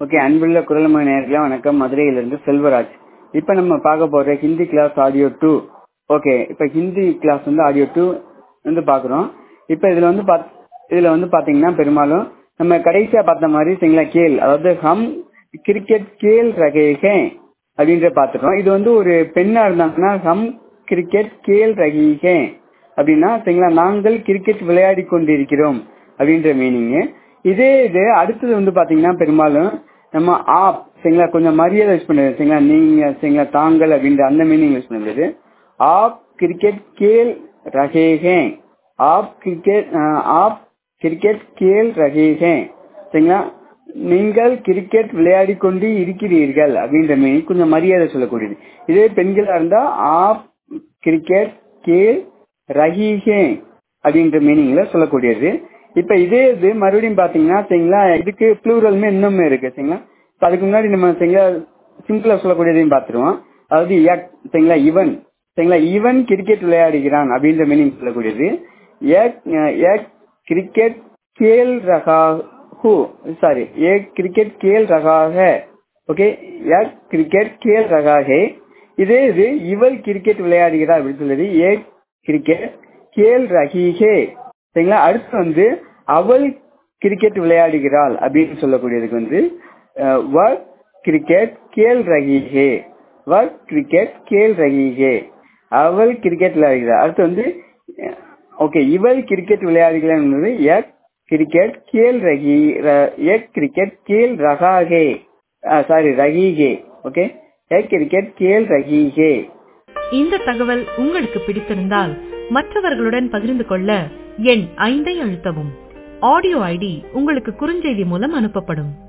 okay அன்புள்ள குரல்மொழி நேயர்களே வணக்கம் மதுரையிலிருந்து செல்வராஜ் இப்போ நம்ம பார்க்க போற Hindi class audio two okay இப்போ ஹிந்தி கிளாஸ் வந்து ஆடியோ டூ வந்து பார்க்குறோம் இப்போ இதில் வந்து பாத் இதில் வந்து பார்த்தீங்கன்னா பெரும்பாலும் நம்ம கடைசியாக பார்த்த மாதிரி சரிங்களா கேள் அதாவது ஹம் கிரிக்கெட் கேள் ரகேகே அப்படின்ற பார்த்துட்டோம் இது வந்து ஒரு பெண்ணா இருந்தாங்கன்னா ஹம் கிரிக்கெட் கேள் ரகீகே அப்படின்னா சரிங்களா நாங்கள் கிரிக்கெட் விளையாடி கொண்டிருக்கிறோம் அப்படின்ற மீனிங் இதே இது அடுத்தது வந்து பாத்தீங்கன்னா பெரும்பாலும் நம்ம ஆப் சரிங்களா கொஞ்சம் மரியாதை யூஸ் பண்ணுறது சரிங்களா நீங்க சரிங்களா தாங்கள் அப்படின்ற அந்த மீனிங் யூஸ் பண்ணுறது ஆப் கிரிக்கெட் கேள் ரகேகே ஆப் கிரிக்கெட் ஆப் கிரிக்கெட் கேள் ரகேகே சரிங்களா நீங்கள் கிரிக்கெட் விளையாடி கொண்டு இருக்கிறீர்கள் அப்படின்ற மீனிங் கொஞ்சம் மரியாதை சொல்லக்கூடியது இதே பெண்களா இருந்தா ஆப் கிரிக்கெட் கேள் ரஹீஹே அப்படின்ற மீனிங்ல சொல்லக்கூடியது இப்ப இதே இது மறுபடியும் பாத்தீங்கன்னா சரிங்களா இதுக்கு ப்ளூரல்மே இன்னுமே இருக்கு சரிங்களா அதுக்கு முன்னாடி நம்ம சரிங்களா சிம்பிளா சொல்லக்கூடியதையும் பாத்துருவோம் அதாவது யக் சரிங்களா இவன் சரிங்களா இவன் கிரிக்கெட் விளையாடுகிறான் அப்படின்ற மீனிங் சொல்லக்கூடியது யக் கிரிக்கெட் கேல் ரகா ஹூ சாரி ஏ கிரிக்கெட் கேல் ரகாக ஓகே யக் கிரிக்கெட் கேல் ரகாகே இதே இது இவள் கிரிக்கெட் விளையாடுகிறார் அப்படின்னு சொல்லுது ஏ கிரிக்கெட் கேல் ரஹீஹே சரிங்களா அடுத்து வந்து அவள் கிரிக்கெட் விளையாடுகிறாள் அப்படின்னு சொல்லக்கூடியதுக்கு வந்து ஒர்க் கிரிக்கெட் கேல் ரஹீஹே ஒர்க் கிரிக்கெட் கேல் ரஹீஹே அவள் கிரிக்கெட் விளையாடுகிறார் அடுத்து வந்து ஓகே இவள் கிரிக்கெட் விளையாடுகிறாள் என்பது எக் கிரிக்கெட் கேல் ரஹி எக் கிரிக்கெட் கேல் ரகாகே சாரி ரஹீஹே ஓகே எக் கிரிக்கெட் கேல் ரஹீஹே இந்த தகவல் உங்களுக்கு பிடித்திருந்தால் மற்றவர்களுடன் பகிர்ந்து கொள்ள எண் ஐந்தை அழுத்தவும் ஆடியோ ஐடி உங்களுக்கு குறுஞ்செய்தி மூலம் அனுப்பப்படும்